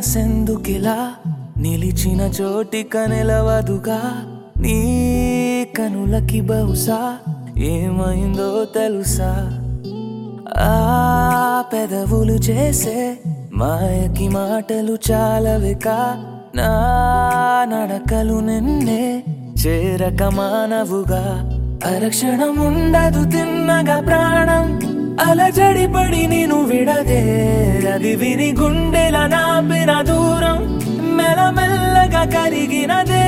మనసెందుకిలా నిలిచిన చోటిక నిలవదుగా నీ కనులకి బహుశా ఏమైందో తెలుసా ఆ పెదవులు చేసే మాయకి మాటలు చాలవిక నా నడకలు నిన్నే చేరక మానవుగా అరక్షణం ఉండదు తిన్నగా ప్రాణం అలజడి పడి నేను విడదే అది విని గుండెల నాపిన దూరం మెల్లమెల్లగా కరిగినదే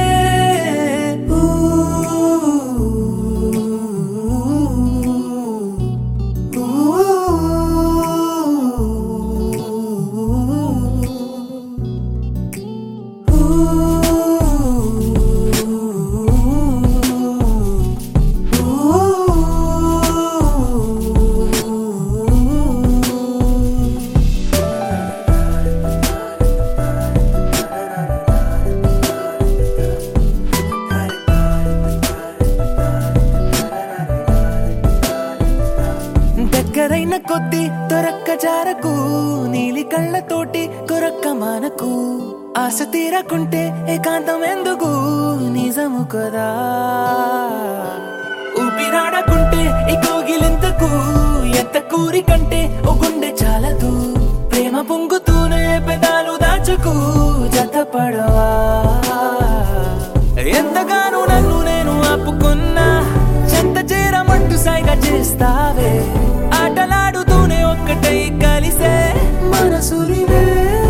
దగ్గరైన కొద్ది దొరక్క జారకు నీలి కళ్ళతోటి కొరక్క మానకు ఆశ తీరకుంటే ఏకాంతం ఎందుకు నిజము కదా ఊపిరాడకుంటే ఈ కోగిలింతకు ఎంత కూరి కంటే ఓ గుండె చాలదు ప్రేమ పొంగుతూనే పెదాలు దాచుకు జతపడవా ఎంతగానో నన్ను నేను ఆపుకున్నా చెంత చేరమంటూ సైగా చేస్తావే ఆటలాడుతూనే ఒక్కటై కలిసే మనసులివే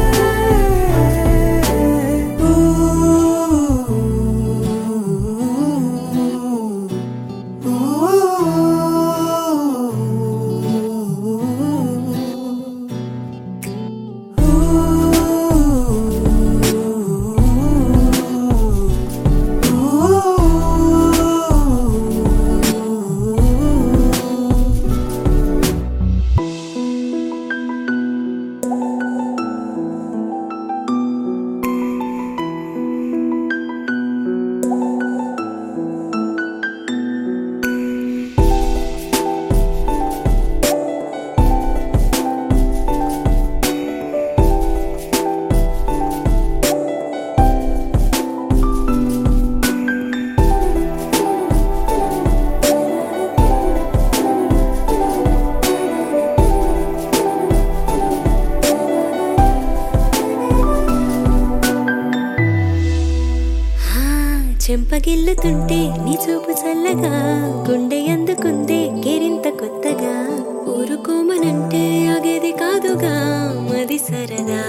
ఆ, చెంపగిల్లుతుంటే నీ చూపు చల్లగా గుండె అందుకుందే గిరింత కొత్తగా ఊరుకోమనంటే ఆగేది కాదుగా మది సరదా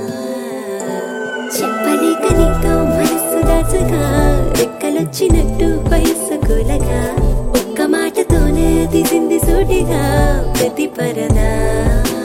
చెప్పలేక నీతో మనస్సు దాచగా రెక్కలొచ్చినట్టు వయస్సు కూలగా ఒక్క మాటతోనే తీసింది సూటిగా ప్రతి పరదా